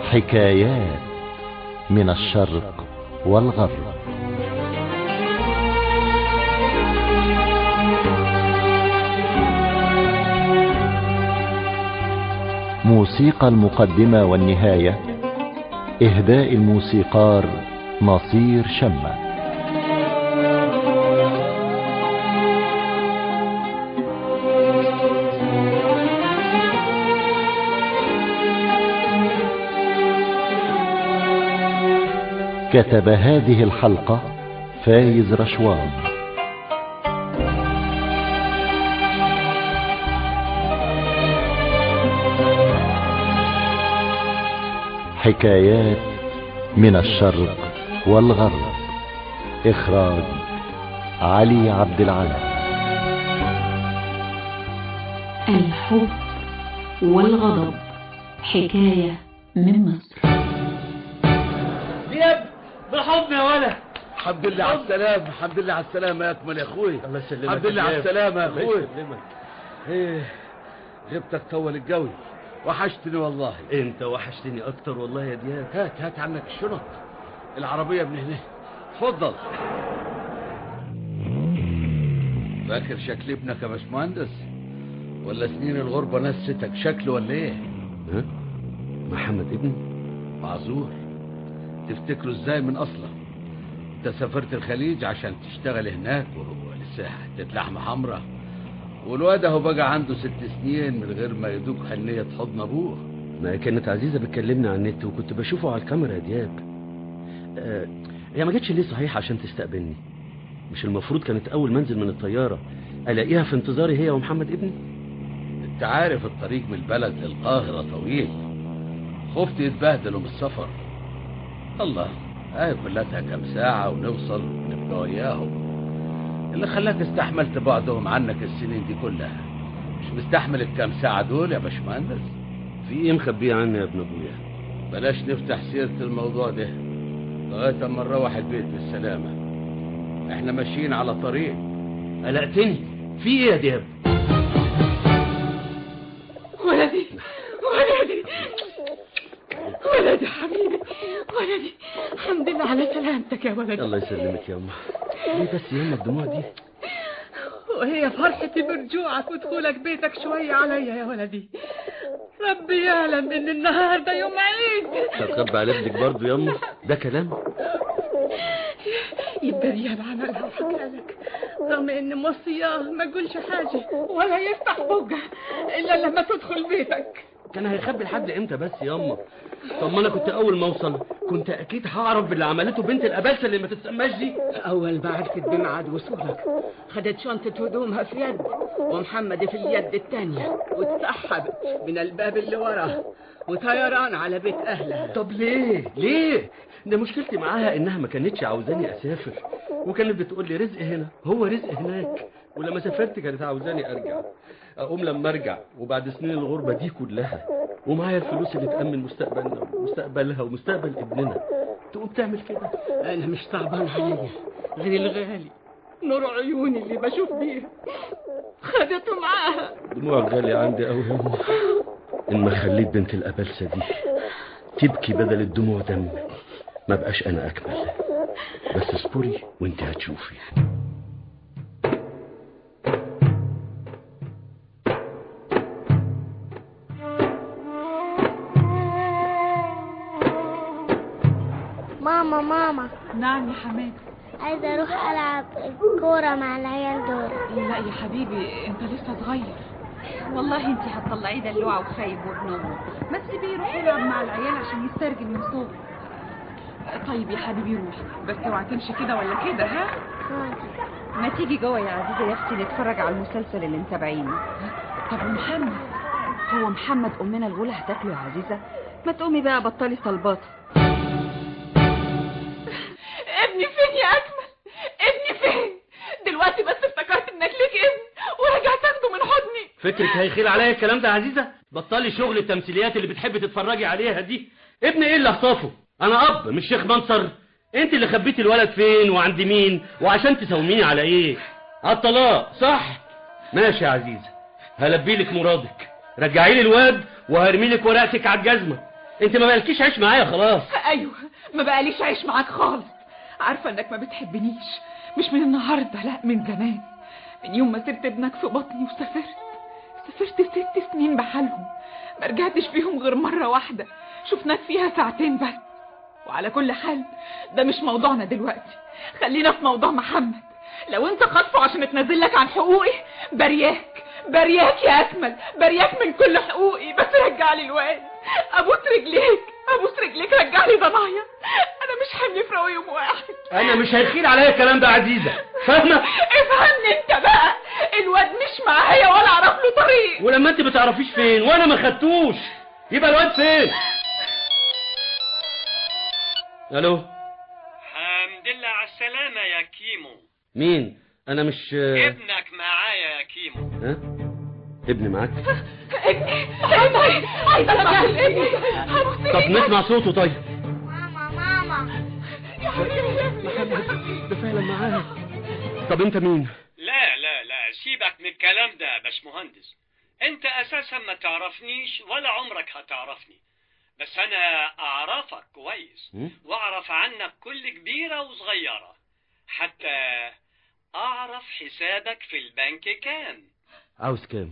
حكايات من الشرق والغرب موسيقى المقدمة والنهاية إهداء الموسيقار نصير شمة كتب هذه الحلقة فايز رشوان حكايات من الشرق والغرب إخراج علي عبد العال الحب والغضب حكاية من مصر زياد بالحضن يا ولد الحمد لله على السلامة الحمد لله على السلامة يا أكمل يا أخوي الله يسلمك الحمد يا لله على زياد. السلامة يا الله أخوي يسلمك. إيه غبتك طول الجوي وحشتني والله انت وحشتني اكتر والله يا دياب هات هات عنك الشنط العربية من هنا اتفضل فاكر شكل ابنك يا باشمهندس ولا سنين الغربة نستك شكله ولا ايه ها محمد ابني معذور تفتكره ازاي من اصله انت سافرت الخليج عشان تشتغل هناك ولسه حتة لحمة حمرا والواد اهو بقى عنده ست سنين من غير ما يدوق حنية حضن ابوه ما كانت عزيزة بتكلمني على النت وكنت بشوفه على الكاميرا يا دياب آه هي ما جتش ليه صحيح عشان تستقبلني مش المفروض كانت اول ما انزل من الطيارة الاقيها في انتظاري هي ومحمد ابني انت عارف الطريق من البلد للقاهرة طويل خفت يتبهدلوا من السفر الله اهي كلها كام ساعة ونوصل ونبقى وياهم اللي خلاك استحملت بعدهم عنك السنين دي كلها مش مستحمل الكام ساعة دول يا باشمهندس في ايه مخبيه عني يا ابن ابويا بلاش نفتح سيرة الموضوع ده لغاية اما نروح البيت بالسلامة احنا ماشيين على طريق قلقتني في ايه يا دياب ولدي ولدي ولدي حبيبي ولدي الحمد لله على سلامتك يا ولدي الله يسلمك يا امه ليه بس ياما الدموع دي وهي فرحتي برجوعك ودخولك بيتك شوية عليا يا ولدي ربي يعلم ان النهارده يوم عيد هتخبي على ابنك برضه يا امه ده كلام يبقى ريال عملها وحكى لك رغم ان موصياه ما يقولش حاجة ولا يفتح بقه الا لما تدخل بيتك كان هيخبي لحد امتى بس يا امه طب ما انا كنت اول ما اوصل كنت اكيد هعرف باللي عملته بنت الابلسه اللي ما تتسماش دي أول ما عرفت بميعاد وصولك خدت شنطة هدومها في يد ومحمد في اليد التانية واتسحبت من الباب اللي وراه وطيران على بيت أهلها طب ليه ليه ده مشكلتي معاها انها ما كانتش عاوزاني اسافر وكانت بتقول لي رزق هنا هو رزق هناك ولما سافرت كانت عاوزاني ارجع اقوم لما ارجع وبعد سنين الغربه دي كلها ومعايا الفلوس اللي تامن مستقبلنا ومستقبلها ومستقبل ابننا تقوم تعمل كده أنا مش صعبان عليا غير الغالي نور عيوني اللي بشوف بيها خدته معاها دموع غالية عندي قوي يا أمه إن ما خليت بنت الأبلسة دي تبكي بدل الدموع دم ما بقاش أنا أكمل بس اصبري وانت هتشوفي ماما ماما نعم يا حماد عايزة أروح ألعب كورة مع العيال دول لا يا حبيبي انت لسه صغير والله انت هتطلعيه دلوعه وخايب وابن امه ما تسيبيه يروح يلعب مع العيال عشان يسترجل من صوته طيب يا حبيبي روح بس اوعى تمشي كده ولا كده ها ما تيجي جوه يا عزيزة يا اختي نتفرج على المسلسل اللي متابعينه طب ومحمد هو محمد امنا الغولة هتاكله يا عزيزة ما تقومي بقى بطلي طلبات ابني فين يا أكمل ابني فين دلوقتي بس افتكرت انك ليك ابن ورجعت اخده من حضني فكرك هيخيل عليا الكلام ده يا عزيزة بطلي شغل التمثيليات اللي بتحب تتفرجي عليها دي ابن ايه اللي هصافه انا اب مش شيخ منصر انت اللي خبيتي الولد فين وعند مين وعشان تساوميني على ايه على الطلاق صح ماشي يا عزيزة هلبي لك مرادك رجعي لي الواد وهرمي لك ورقتك على الجزمة انت ما مالكيش عيش معايا خلاص ايوه ما بقاليش عيش معاك خالص عارفه انك ما بتحبنيش مش من النهارده لا من زمان من يوم ما سبت ابنك في بطني وسافرت سافرت ست سنين بحالهم ما رجعتش فيهم غير مره واحده شفناك فيها ساعتين بس وعلى كل حال ده مش موضوعنا دلوقتي خلينا في موضوع محمد لو انت خاطفه عشان اتنازل لك عن حقوقي برياك برياك يا اكمل برياك من كل حقوقي بس رجع لي الواد ابوس رجليك ابوس رجليك رجع لي ضنايا انا مش حمل في رأي يوم واحد انا مش هيخيل عليا الكلام ده يا عزيزه فاهمه افهمني انت بقى الواد مش معايا ولا اعرف له طريق ولما انت ما تعرفيش فين وانا ما خدتوش يبقى الواد فين الو الحمد لله على السلامة يا كيمو مين انا مش ابنك معايا يا كيمو ها ابني معاك ابني ابني عايزه ارجع ابني هبوس طب رجليك. نسمع صوته طيب ماما ماما يا حبيبي ده فعلا معاك طب انت مين لا لا لا سيبك من الكلام ده يا باشمهندس انت اساسا ما تعرفنيش ولا عمرك هتعرفني بس انا اعرفك كويس م? واعرف عنك كل كبيرة وصغيرة حتى اعرف حسابك في البنك كام عاوز كام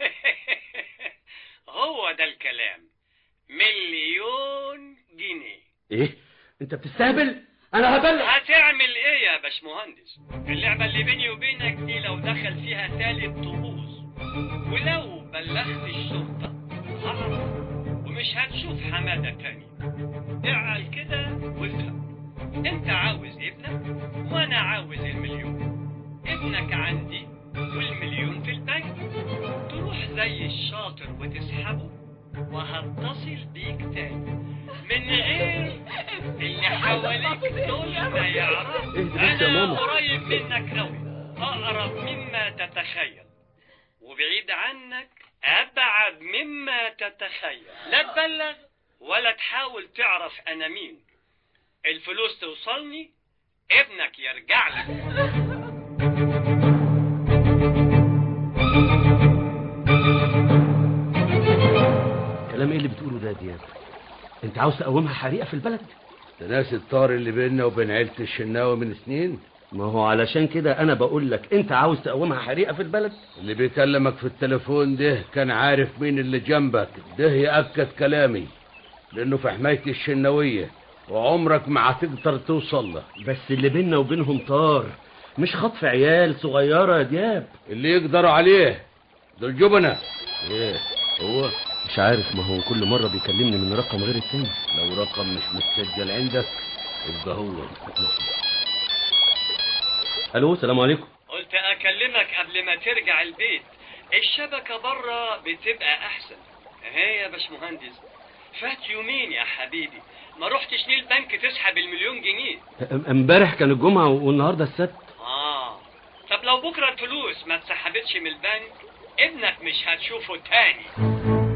هو ده الكلام مليون جنيه ايه انت بتستهبل انا هبلغ هتعمل ايه يا باشمهندس اللعبة اللي بيني وبينك دي لو دخل فيها تالت تبوظ ولو بلغت الشرطة هعرف ومش هتشوف حمادة تاني اعقل كده وافهم انت عاوز ابنك وانا عاوز المليون ابنك عندي والمليون في البنك تروح زي الشاطر وتسحبه وهتصل بيك تاني من غير اللي حواليك دول ما يعرفوا اهدي بس يا انا ماما. قريب منك قوي اقرب مما تتخيل وبعيد عنك ابعد مما تتخيل لا تبلغ ولا تحاول تعرف انا مين الفلوس توصلني ابنك يرجع لك كلام ايه اللي بتقوله ده يا دياب انت عاوز تقومها حريقه في البلد تناسي الطار اللي بيننا وبين عيلة الشناوي من سنين ما هو علشان كده انا بقول لك انت عاوز تقومها حريقه في البلد اللي بيكلمك في التليفون ده كان عارف مين اللي جنبك ده يأكد كلامي لأنه في حماية الشناوية وعمرك ما هتقدر توصل له بس اللي بيننا وبينهم طار مش خطف عيال صغيره يا دياب اللي يقدروا عليه دول جبنة ايه هو مش عارف ما هو كل مره بيكلمني من رقم غير التاني لو رقم مش متسجل عندك يبقى هو الو السلام عليكم قلت اكلمك قبل ما ترجع البيت الشبكة بره بتبقى احسن اهي يا باشمهندس فات يومين يا حبيبي ما رحتش ليه البنك تسحب المليون جنيه ام- امبارح كان الجمعه والنهارده السبت اه طب لو بكرة الفلوس ما اتسحبتش من البنك ابنك مش هتشوفه تاني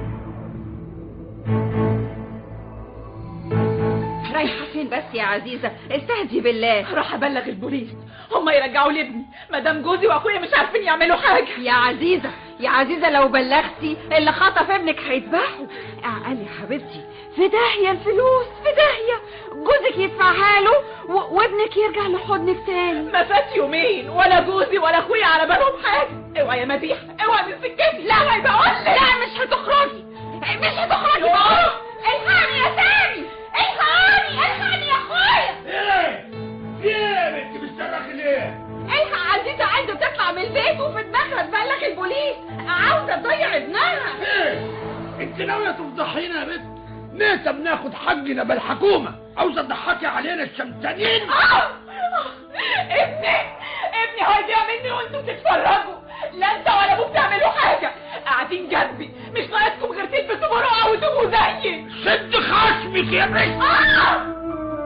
رايحة فين بس يا عزيزة استهدي بالله راح ابلغ البوليس هم يرجعوا لي ابني مدام جوزي واخويا مش عارفين يعملوا حاجه يا عزيزة يا عزيزة لو بلغتي اللي خطف ابنك هيذبحه اعقلي يا حبيبتي في داهية الفلوس في داهية جوزك يدفعها له و... وابنك يرجع لحضنك تاني ما فات يومين ولا جوزي ولا اخويا على بالهم حاجه اوعى يا مديحه اوعى من سكتي لا اوعى بقول لك لا مش هتخرجي مش هتخرجي أوه. الحقني يا سامي الحقني الحقني يا اخويا ايه ايه انت بتصرخ ليه الحق عزيزة عنده بتطلع من البيت وفي دماغها تبلغ البوليس عاوزة تضيع ابنها ايه انت ناوية تفضحينا يا بنت نيتا بناخد حقنا بالحكومة عاوزة تضحكي علينا الشمسانين آه. ابني ابني هيضيع مني وانتوا بتتفرجوا لا انت ولا ابوك بتعملوا حاجه قاعدين جنبي مش ناقصكم غير تلبسوا برقع وتبقوا زيي سد خشمك يا بنت آه.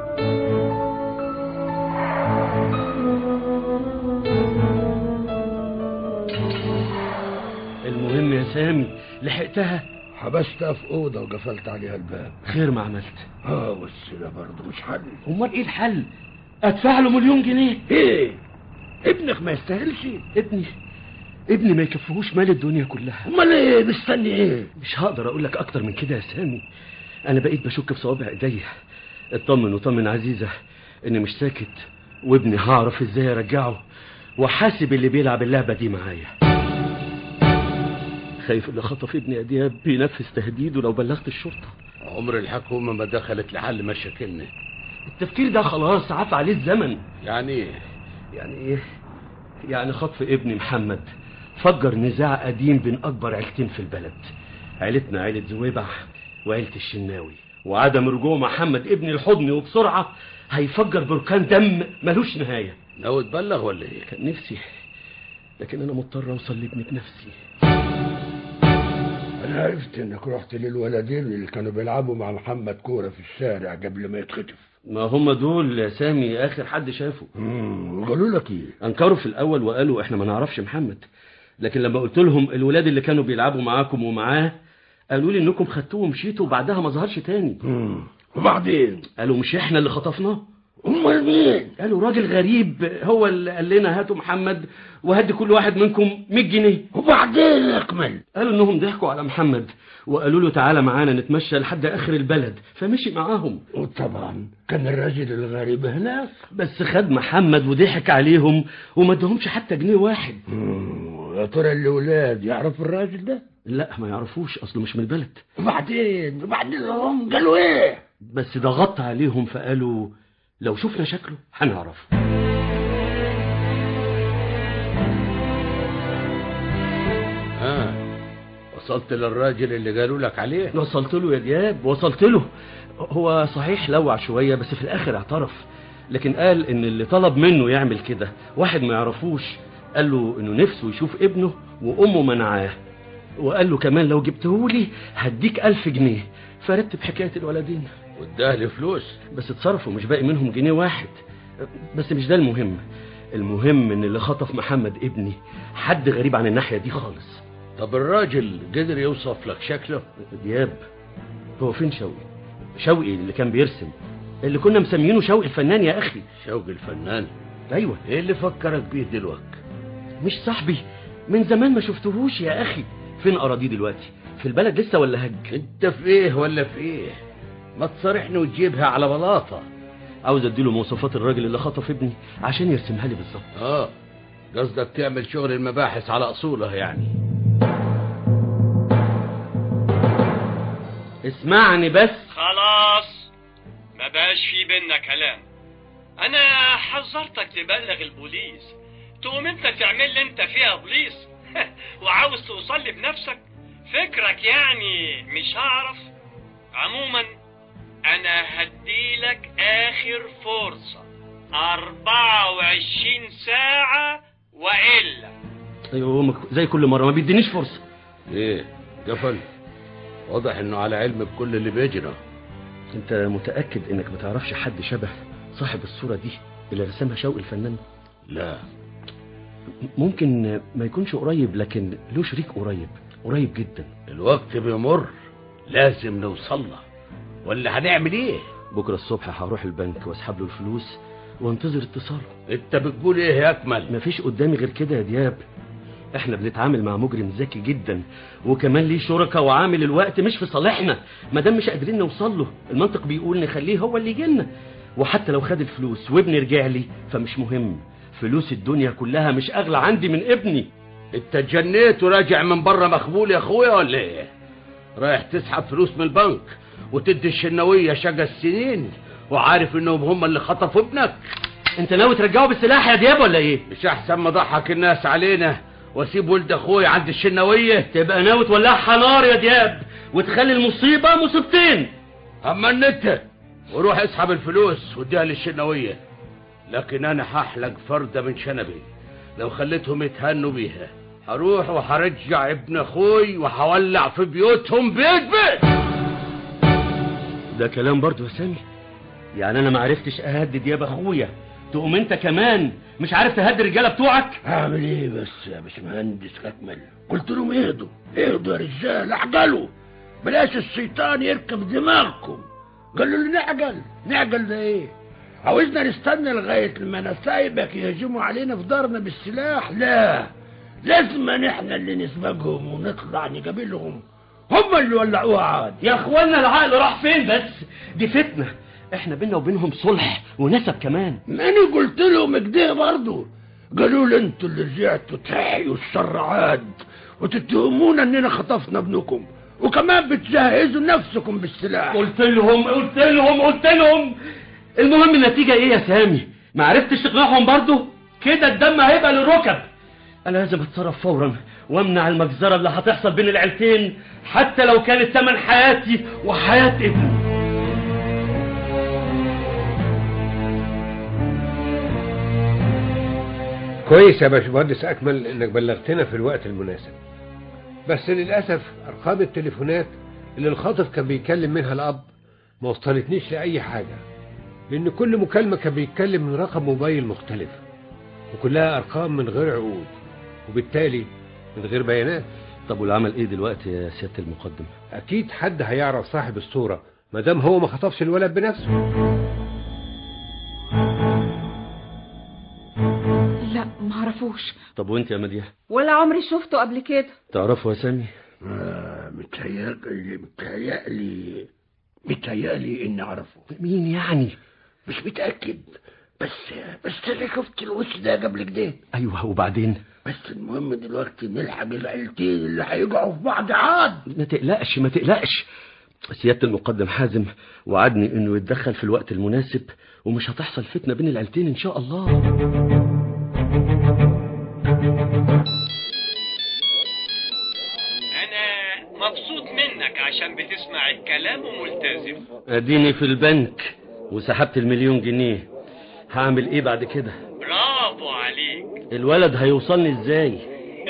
المهم يا سامي لحقتها حبستها في أوضة وقفلت عليها الباب خير ما عملت اه بس ده برضه مش حل امال ايه الحل ادفع له مليون جنيه ايه ابنك ما يستاهلش ابني ابني ما يكفيهوش مال الدنيا كلها امال ايه مستني ايه مش هقدر اقول لك اكتر من كده يا سامي انا بقيت بشك في صوابع ايديا اطمن وطمن عزيزه اني مش ساكت وابني هعرف ازاي ارجعه وحاسب اللي بيلعب اللعبه دي معايا خايف اللي خطف ابني يا دياب بينفذ تهديده لو بلغت الشرطه عمر الحكومة ما دخلت لحل مشاكلنا التفكير ده خلاص عفى عليه الزمن يعني ايه يعني ايه يعني خطف ابني محمد فجر نزاع قديم بين اكبر عيلتين في البلد عيلتنا عيلة زويبع وعيلة الشناوي وعدم رجوع محمد ابني لحضني وبسرعة هيفجر بركان دم ملوش نهاية ناوي تبلغ ولا ايه كان نفسي لكن انا مضطر اوصل لابني بنفسي انا عرفت انك رحت للولدين اللي كانوا بيلعبوا مع محمد كورة في الشارع قبل ما يتخطف ما هم دول يا سامي اخر حد شافه امم قالوا لك ايه انكروا في الاول وقالوا احنا ما نعرفش محمد لكن لما قلت لهم الولاد اللي كانوا بيلعبوا معاكم ومعاه قالوا لي انكم خدتوه ومشيتوا وبعدها ما ظهرش تاني امم وبعدين قالوا مش احنا اللي خطفناه امال مين قالوا راجل غريب هو اللي قال لنا هاتوا محمد وهدي كل واحد منكم 100 جنيه وبعدين اكمل قالوا انهم ضحكوا على محمد وقالوا له تعالى معانا نتمشى لحد اخر البلد فمشي معاهم وطبعا كان الراجل الغريب هناك بس خد محمد وضحك عليهم وما ادهمش حتى جنيه واحد مم، يا ترى الاولاد يعرفوا الراجل ده لا ما يعرفوش اصله مش من البلد وبعدين وبعدين هم قالوا ايه بس ضغطت عليهم فقالوا لو شفنا شكله هنعرفه ها وصلت للراجل اللي قالوا لك عليه وصلت له يا دياب وصلت له هو صحيح لوع شوية بس في الآخر اعترف لكن قال إن اللي طلب منه يعمل كده واحد ما يعرفوش قال له إنه نفسه يشوف ابنه وأمه منعاه وقال له كمان لو جبتهولي هديك ألف جنيه فرتب حكاية الولدين واداه لي فلوس بس اتصرفوا مش باقي منهم جنيه واحد بس مش ده المهم المهم ان اللي خطف محمد ابني حد غريب عن الناحية دي خالص طب الراجل قدر يوصف لك شكله دياب هو فين شوقي شوقي اللي كان بيرسم اللي كنا مسمينه شوقي الفنان يا اخي شوقي الفنان ايوه ايه اللي فكرك بيه دلوقتي مش صاحبي من زمان ما شفتهوش يا اخي فين اراضيه دلوقتي في البلد لسه ولا هج انت في ايه ولا في ايه ما تصارحني وتجيبها على بلاطه عاوز اديله مواصفات الراجل اللي خطف ابني عشان يرسمها لي بالظبط اه قصدك تعمل شغل المباحث على اصولها يعني اسمعني بس خلاص ما بقاش في بينا كلام انا حذرتك تبلغ البوليس تقوم انت تعمل لي انت فيها بوليس وعاوز توصل لي بنفسك فكرك يعني مش هعرف عموما انا هديلك اخر فرصة 24 ساعة وإلا ايوه هو مك- زي كل مره ما بيدينيش فرصه ايه قفل واضح انه على علم بكل اللي بيجرى انت متاكد انك ما تعرفش حد شبه صاحب الصوره دي اللي رسمها شوقي الفنان لا ممكن ما يكونش قريب لكن له شريك قريب قريب جدا الوقت بيمر لازم نوصل له ولا هنعمل ايه بكره الصبح هروح البنك واسحب له الفلوس وانتظر اتصاله انت بتقول ايه يا اكمل مفيش قدامي غير كده يا دياب احنا بنتعامل مع مجرم ذكي جدا وكمان ليه شركاء وعامل الوقت مش في صالحنا ما دام مش قادرين نوصل له المنطق بيقول نخليه هو اللي يجينا وحتى لو خد الفلوس وابني رجع لي فمش مهم فلوس الدنيا كلها مش اغلى عندي من ابني انت اتجنيت وراجع من بره مخبول يا اخويا ولا ايه رايح تسحب فلوس من البنك وتدي الشناوية شقى السنين وعارف انهم هم اللي خطفوا ابنك انت ناوي ترجعه بالسلاح يا دياب ولا ايه مش احسن ما ضحك الناس علينا واسيب ولد اخويا عند الشناوية تبقى ناوي تولعها نار يا دياب وتخلي المصيبة مصيبتين اما النت وروح اسحب الفلوس واديها للشناوية لكن انا هحلق فردة من شنبي لو خليتهم يتهنوا بيها هروح وهرجع ابن اخوي وهولع في بيوتهم بيت بيت ده كلام برضه يا سامي يعني انا ما عرفتش اهدي دياب اخويا تقوم انت كمان مش عارف تهدي الرجاله بتوعك اعمل ايه بس يا باشمهندس اكمل قلت لهم اهدوا اهدوا يا رجال اعجلوا بلاش الشيطان يركب دماغكم قالوا لي نعجل نعجل ده ايه عاوزنا نستنى لغايه لما نسايبك يهجموا علينا في دارنا بالسلاح لا لازم احنا اللي نسبقهم ونطلع نقابلهم هم اللي ولعوها عاد يا اخوانا العقل راح فين بس دي فتنة احنا بينا وبينهم صلح ونسب كمان ماني قلت لهم كده برضه قالوا لي انتوا اللي رجعتوا تحيوا الشرعات وتتهمونا اننا خطفنا ابنكم وكمان بتجهزوا نفسكم بالسلاح قلت لهم قلت لهم قلت لهم المهم النتيجة ايه يا سامي ما عرفتش تقنعهم برضو كده الدم هيبقى للركب انا لازم اتصرف فورا وامنع المجزرة اللي هتحصل بين العيلتين حتى لو كانت ثمن حياتي وحياة ابني كويس يا باشمهندس اكمل انك بلغتنا في الوقت المناسب بس للاسف ارقام التليفونات اللي الخاطف كان بيتكلم منها الاب ما وصلتنيش لاي حاجه لان كل مكالمه كان بيتكلم من رقم موبايل مختلف وكلها ارقام من غير عقود وبالتالي من غير بيانات طب والعمل ايه دلوقتي يا سيادة المقدم اكيد حد هيعرف صاحب الصوره ما دام هو ما خطفش الولد بنفسه لا معرفوش طب وانت يا مديح ولا عمري شفته قبل كده تعرفوا يا سامي آه متهيألي متهيألي متهيألي اني اعرفه مين يعني مش متأكد بس بس انا شفت الوش ده قبل كده ايوه وبعدين بس المهم دلوقتي نلحق العيلتين اللي هيقعوا في بعض عاد ما تقلقش ما تقلقش سيادة المقدم حازم وعدني انه يتدخل في الوقت المناسب ومش هتحصل فتنة بين العيلتين ان شاء الله انا مبسوط منك عشان بتسمع الكلام وملتزم اديني في البنك وسحبت المليون جنيه هعمل ايه بعد كده برافو عليك الولد هيوصلني ازاي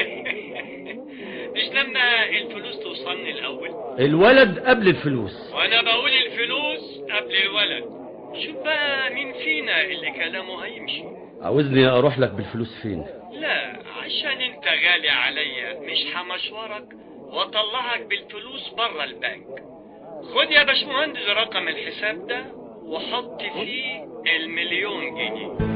مش لما الفلوس توصلني الاول الولد قبل الفلوس وانا بقول الفلوس قبل الولد شوف بقى مين فينا اللي كلامه هيمشي عاوزني اروح لك بالفلوس فين لا عشان انت غالي عليا مش همشورك واطلعك بالفلوس بره البنك خد يا باشمهندس رقم الحساب ده وحط فيه المليون جنيه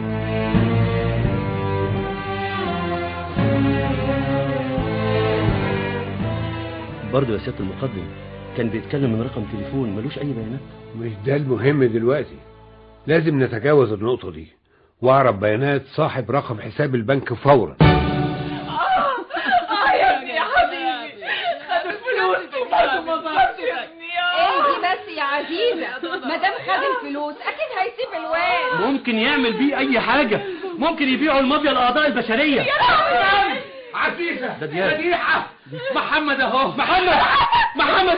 برضه يا سيادة المقدم كان بيتكلم من رقم تليفون ملوش اي بيانات مش ده المهم دلوقتي لازم نتجاوز النقطه دي واعرف بيانات صاحب رقم حساب البنك فورا اه يا ابني يا حبيبي خد الفلوس وبرضه ما ظهرش يا ابني اهدي بس يا عزيزة ما دام خد الفلوس اكيد هيسيب الواد ممكن يعمل بيه اي حاجة ممكن يبيعوا المافيا الاعضاء البشرية عزيزة ده دياب. مديحة محمد اهو محمد محمد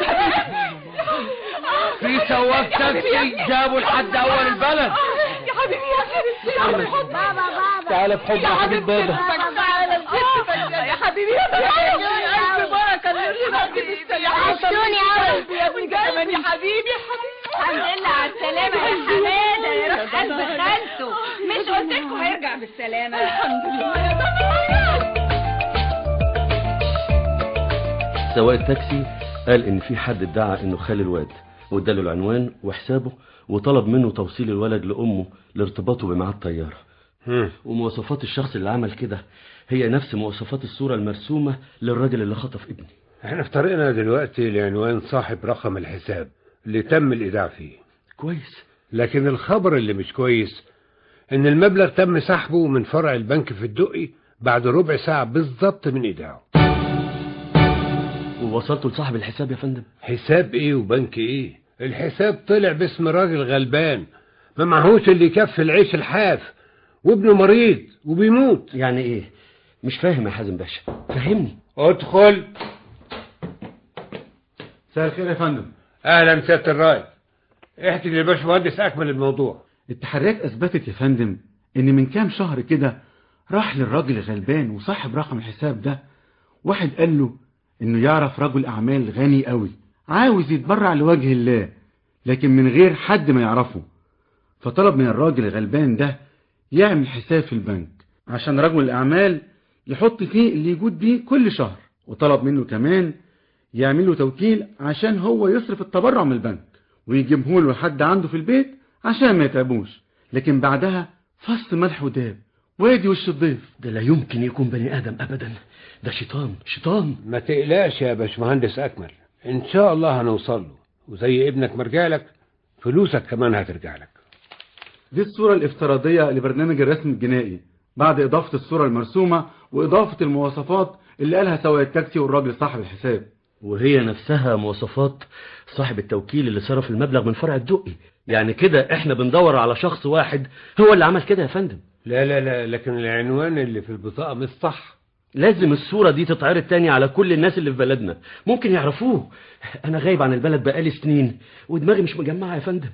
في سواق تاكسي جابوا لحد اول البلد يا حبيبي يا حبيبي بابا بابا تعالى في حضن يا حبيب حبيبي بابا تعالى الجد يا حبيبي يا حبيبي ألف بركة يا وحشتوني أوي. يا ابني كمان يا حبيبي يا حبيبي الحمد لله على السلامة يا حمادة يا روح قلب خالته مش قلت لكم هيرجع بالسلامة الحمد لله يا بابا سواق التاكسي قال ان في حد ادعى انه خال الواد واداله العنوان وحسابه وطلب منه توصيل الولد لامه لارتباطه بميعاد طياره هم. ومواصفات الشخص اللي عمل كده هي نفس مواصفات الصورة المرسومة للراجل اللي خطف ابني احنا في طريقنا دلوقتي لعنوان صاحب رقم الحساب اللي تم الايداع فيه كويس لكن الخبر اللي مش كويس ان المبلغ تم سحبه من فرع البنك في الدقي بعد ربع ساعة بالظبط من ايداعه ووصلته لصاحب الحساب يا فندم حساب ايه وبنك ايه الحساب طلع باسم راجل غلبان ما معهوش اللي يكفي العيش الحاف وابنه مريض وبيموت يعني ايه مش فاهم يا حازم باشا فهمني ادخل مساء الخير يا فندم اهلا سيادة الرائد احكي للباشمهندس اكمل الموضوع التحريات اثبتت يا فندم ان من كام شهر كده راح للراجل الغلبان وصاحب رقم الحساب ده واحد قال له انه يعرف رجل اعمال غني قوي عاوز يتبرع لوجه الله لكن من غير حد ما يعرفه فطلب من الراجل الغلبان ده يعمل حساب في البنك عشان رجل الاعمال يحط فيه اللي يجود بيه كل شهر وطلب منه كمان يعمل له توكيل عشان هو يصرف التبرع من البنك ويجيبه له لحد عنده في البيت عشان ما يتعبوش لكن بعدها فص ملح وداب وادي وش الضيف ده لا يمكن يكون بني ادم ابدا ده شيطان شيطان ما تقلقش يا باشمهندس اكمل ان شاء الله هنوصل له وزي ابنك مرجع لك فلوسك كمان هترجع لك دي الصورة الافتراضية لبرنامج الرسم الجنائي بعد إضافة الصورة المرسومة وإضافة المواصفات اللي قالها سواق التاكسي والراجل صاحب الحساب وهي نفسها مواصفات صاحب التوكيل اللي صرف المبلغ من فرع الدقي يعني كده احنا بندور على شخص واحد هو اللي عمل كده يا فندم لا لا لا لكن العنوان اللي في البطاقة مش صح لازم الصورة دي تتعرض تاني على كل الناس اللي في بلدنا ممكن يعرفوه انا غايب عن البلد بقالي سنين ودماغي مش مجمعة يا فندم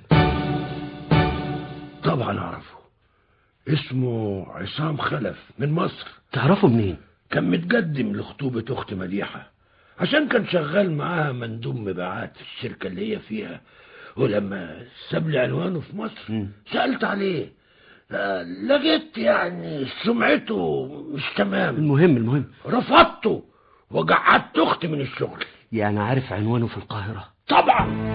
طبعا اعرفه اسمه عصام خلف من مصر تعرفه منين كان متقدم لخطوبة اخت مديحة عشان كان شغال معاها مندوب مبيعات في الشركة اللي هي فيها ولما ساب لي عنوانه في مصر سألت عليه آه، لقيت يعني سمعته مش تمام المهم المهم رفضته وقعدت اختي من الشغل يعني عارف عنوانه في القاهرة طبعا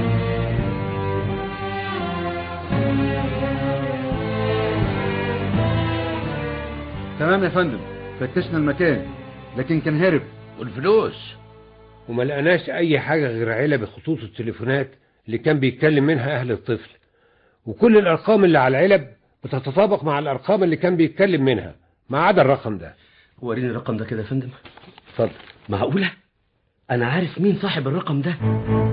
تمام يا فندم فتشنا المكان لكن كان هرب والفلوس وما لقناش اي حاجة غير علب خطوط التليفونات اللي كان بيتكلم منها اهل الطفل وكل الارقام اللي على العلب بتتطابق مع الارقام اللي كان بيتكلم منها ما عدا الرقم ده وريني الرقم ده كده يا فندم اتفضل معقولة انا عارف مين صاحب الرقم ده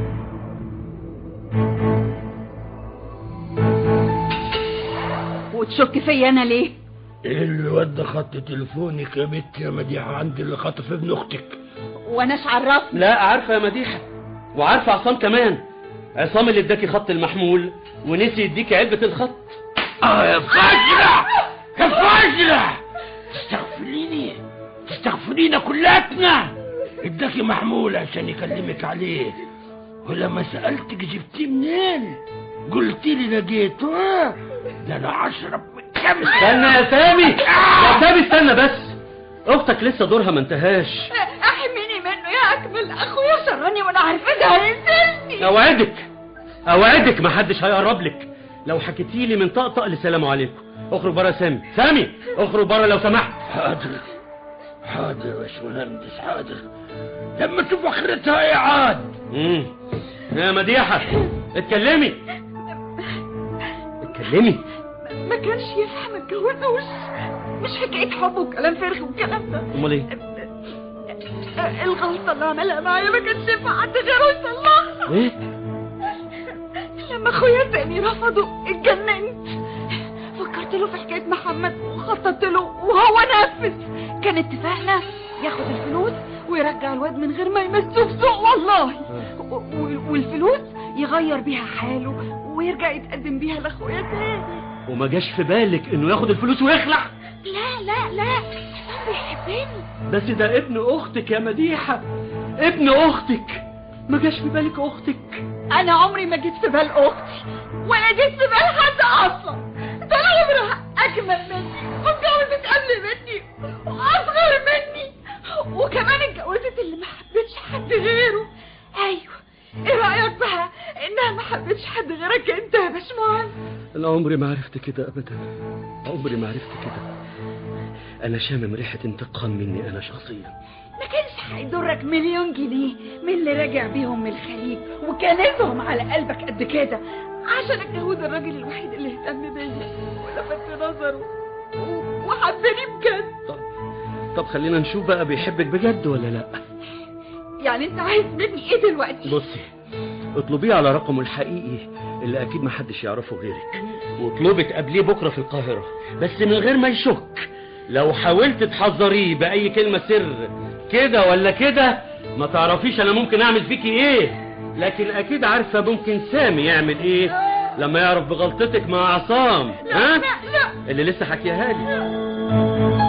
وتشك فيا انا ليه ايه اللي ودى خط تليفونك يا بنت يا مديحة عندي اللي خطف ابن اختك واناش عرفني لا عارفة يا مديحة وعارفة عصام كمان عصام اللي اداكي خط المحمول ونسي يديكي علبة الخط اه يا فاشلة يا فاشلة تستغفريني تستغفرينا كلاتنا اداكي محمول عشان يكلمك عليه ولما سألتك جبتيه منين قلتي لي لقيته آه، ده انا اشرب من كم استنى يا سامي يا سامي استنى بس اختك لسه دورها ما انتهاش احميني منه يا اكمل اخويا شراني وانا عارفه ده هينزلني اوعدك اوعدك ما حدش هيقرب لك لو حكيتي لي من طقطق لسلام عليكم اخرج بره يا سامي سامي اخرج بره لو سمحت حاضر حاضر يا باشمهندس حاضر لما تشوف اخرتها ايه عاد امم يا مديحة اتكلمي اتكلمي ما كانش يفهم اتجوزه وش مش حكايه حب وكلام فارغ والكلام ده امال ايه الغلطه اللي عملها معايا ما كانش ينفع حد غيره يصلحها ايه لما اخويا سامي رفضه اتجننت فكرت له في حكايه محمد وخططت له وهو نفذ كان اتفاقنا ياخد الفلوس ويرجع الواد من غير ما يمسه بسوق والله و- و- والفلوس يغير بيها حاله ويرجع يتقدم بيها لاخويا تاني وما جاش في بالك انه ياخد الفلوس ويخلع لا لا لا عصام بيحبني بس ده ابن اختك يا مديحة ابن اختك ما جاش في بالك اختك انا عمري ما جيت في بال اختي ولا جيت في بال حد اصلا ده انا عمرها اجمل مني واتجوزت قبل مني واصغر مني وكمان اتجوزت اللي ما حبتش حد غيره ايوه ايه رايك بقى انها ما حبتش حد غيرك انت يا باشمهندس انا عمري ما عرفت كده ابدا عمري ما عرفت كده انا شامم ريحة انتقام مني انا شخصيا ما كانش هيضرك مليون جنيه من اللي راجع بيهم من الخليج وكنزهم على قلبك قد كده عشان اتجوز الراجل الوحيد اللي اهتم بيا ولفت نظره و- وحبني بجد طب خلينا نشوف بقى بيحبك بجد ولا لا يعني انت عايز مني ايه دلوقتي بصي اطلبيه على رقمه الحقيقي اللي اكيد ما حدش يعرفه غيرك واطلبي تقابليه بكره في القاهره بس من غير ما يشك لو حاولت تحذريه باي كلمه سر كده ولا كده ما تعرفيش انا ممكن اعمل فيكي ايه لكن اكيد عارفه ممكن سامي يعمل ايه لما يعرف بغلطتك مع عصام ها لا لا اللي لسه حكيها لي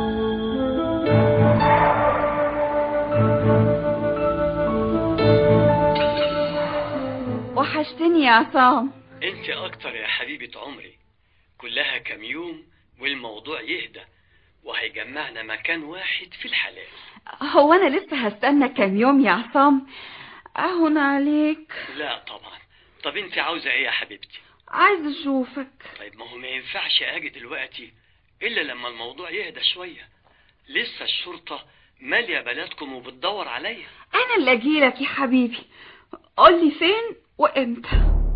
وحشتني يا عصام انت اكتر يا حبيبة عمري كلها كم يوم والموضوع يهدى وهيجمعنا مكان واحد في الحلال هو انا لسه هستنى كام يوم يا عصام اهون عليك لا طبعا طب انت عاوزة ايه يا حبيبتي عايز اشوفك طيب ما هو ما ينفعش اجي دلوقتي الا لما الموضوع يهدى شوية لسه الشرطة مالية بلدكم وبتدور عليا انا اللي اجيلك يا حبيبي قول لي فين وامتى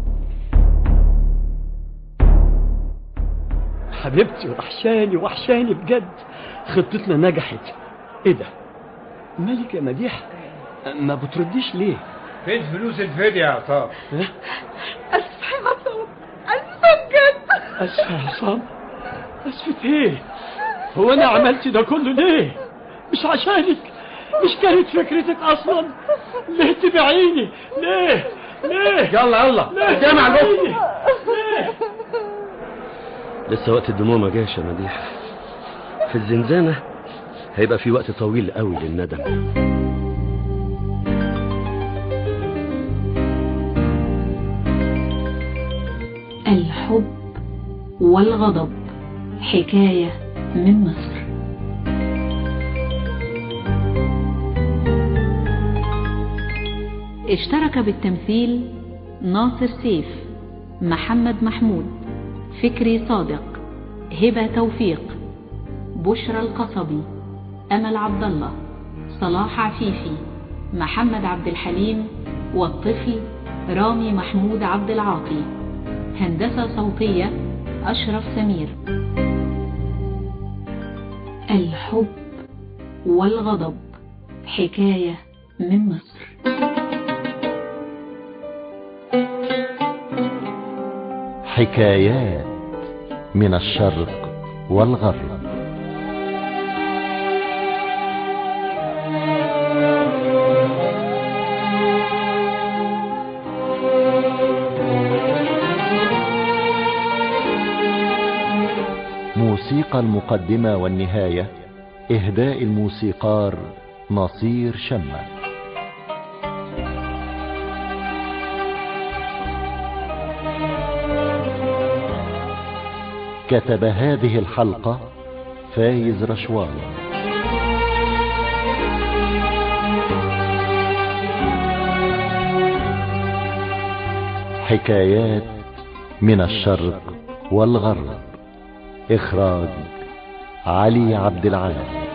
حبيبتي وحشاني وحشاني بجد خطتنا نجحت ايه ده مالك يا مديح ما بترديش ليه فين فلوس الفدية يا عطاب اسف يا عصام اسف بجد اسف يا عصام اسف ايه هو انا عملت ده كله ليه مش عشانك مش كانت فكرتك اصلا ليه تبيعيني ليه ليه يلا يلا ليه جامع الوقت تبيعيني؟ ليه لسه وقت الدموع ما جاش يا مديح في الزنزانة هيبقى في وقت طويل قوي للندم الحب والغضب حكاية من مصر اشترك بالتمثيل ناصر سيف محمد محمود فكري صادق هبة توفيق بشرى القصبي أمل عبد الله صلاح عفيفي محمد عبد الحليم والطفل رامي محمود عبد العاطي هندسة صوتية أشرف سمير الحب والغضب حكاية من مصر حكايات من الشرق والغرب موسيقى المقدمة والنهاية إهداء الموسيقار نصير شمة كتب هذه الحلقة فايز رشوان حكايات من الشرق والغرب إخراج علي عبد العال